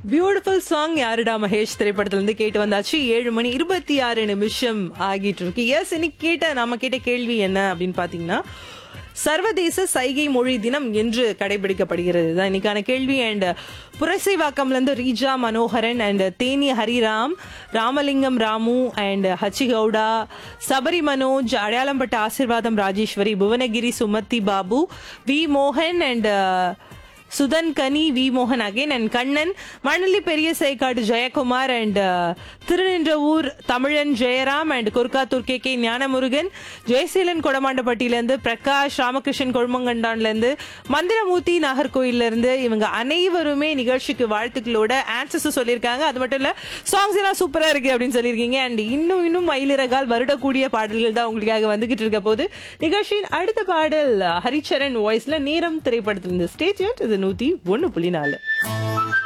beautiful song யாருடா மகேஷ் திரைப்படத்துல இருந்து கேட்டு வந்தாச்சு ஏழு மணி இருபத்தி ஆறு நிமிஷம் ஆகிட்டு இருக்கு எஸ் இன்னைக்கு கேட்ட நாம கேட்ட கேள்வி என்ன அப்படின்னு பாத்தீங்கன்னா சர்வதேச சைகை மொழி தினம் என்று கடைபிடிக்கப்படுகிறது தான் இன்னைக்கான கேள்வி அண்ட் புரசைவாக்கம்ல இருந்து Reeja Manoharan and Theni Hariram Ramalingam Ramu and H Gowda Sabari Manoj அடையாளம்பட்ட ஆசிர்வாதம் ராஜேஸ்வரி புவனகிரி சுமதி பாபு வி மோகன் அண்ட் சுதன் கனி வி மோகன் அகைன் அண்ட் கண்ணன் மணலி பெரிய சைக்காடு Jayakumar and Thirunindravur Tamilan Jayaram and Kurkathur K K Gnanamurugan Jayaseelan கொடமாண்டப்பட்டியிலேருந்து பிரகாஷ் ராமகிருஷ்ணன் கொழுமங்கண்டான்லேருந்து மந்திரமூர்த்தி நாகர்கோயில்ல இருந்து இவங்க அனைவருமே நிகழ்ச்சிக்கு வாழ்த்துக்களோட ஆன்சர்ஸ் சொல்லியிருக்காங்க அது மட்டும் இல்ல சாங்ஸ் எல்லாம் சூப்பரா இருக்கு அப்படின்னு சொல்லியிருக்கீங்க அண்ட் இன்னும் இன்னும் மயிலிறகால் வருடக்கூடிய பாடல்கள் தான் உங்களுக்காக வந்துகிட்டு இருக்க போது நிகழ்ச்சியின் அடுத்த பாடல் ஹரிச்சரன் வாய்ஸ்ல நேரம் திரைப்படத்திலிருந்து ஸ்டேஜ் இது நூத்தி ஒன்னு புள்ளி நாலு